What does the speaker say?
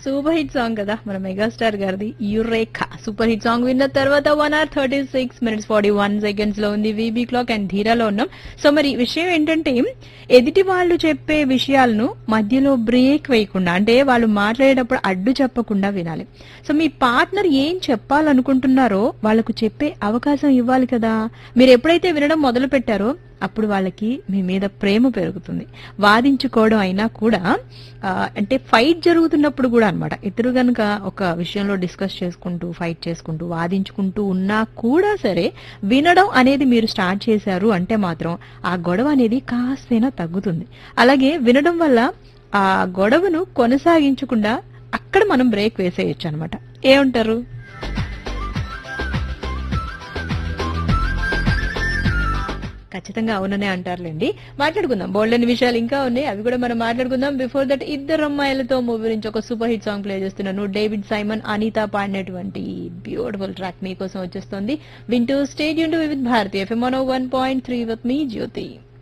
super hit song కదా మన megastar గారిది యురేఖ సూపర్ హిట్ సాంగ్ విన్న తర్వాత one hour thirty six minutes forty one seconds లో ఉంది వీబీ క్లాక్ అండ్ ధీరాలో ఉన్నాం సో మరి విషయం ఏంటంటే ఎదుటి వాళ్ళు చెప్పే విషయాలను మధ్యలో బ్రేక్ వేయకుండా అంటే వాళ్ళు మాట్లాడేటప్పుడు అడ్డు చెప్పకుండా వినాలి సో మీ పార్ట్నర్ ఏం చెప్పాలనుకుంటున్నారో వాళ్ళకు చెప్పే అవకాశం ఇవ్వాలి కదా మీరు ఎప్పుడైతే వినడం మొదలు పెట్టారో అప్పుడు వాళ్ళకి మీ మీద ప్రేమ పెరుగుతుంది వాదించుకోవడం అయినా కూడా ఆ, అంటే ఫైట్ జరుగుతున్నప్పుడు కూడా అన్నమాట ఇద్దరు గనుక ఒక విషయంలో డిస్కస్ చేసుకుంటూ ఫైట్ చేసుకుంటూ వాదించుకుంటూ ఉన్నా కూడా సరే వినడం అనేది మీరు స్టార్ట్ చేశారు అంటే మాత్రం ఆ గొడవ అనేది కాస్తైనా తగ్గుతుంది అలాగే వినడం వల్ల ఆ గొడవను కొనసాగించకుండా అక్కడ మనం బ్రేక్ వేసేయచ్చు అనమాట ఏమంటారు ఖచ్చితంగా అవుననే అంటారులేండి మాట్లాడుకుందాం బోల్డెన్ విషయాలు ఇంకా ఉన్నాయి అవి కూడా మనం మాట్లాడుకుందాం బిఫోర్ దట్ ఇద్దరు అమ్మాయిలతో మూవీ నుంచి ఒక సూపర్ హిట్ సాంగ్ ప్లే చేస్తున్నాను డేవిడ్ సైమన్ అనిత పాడినటువంటి బ్యూటిఫుల్ ట్రాక్ మీకోసం వచ్చేస్తుంది వింటూ stadium to with Bharati FM one point three with మీ జ్యోతి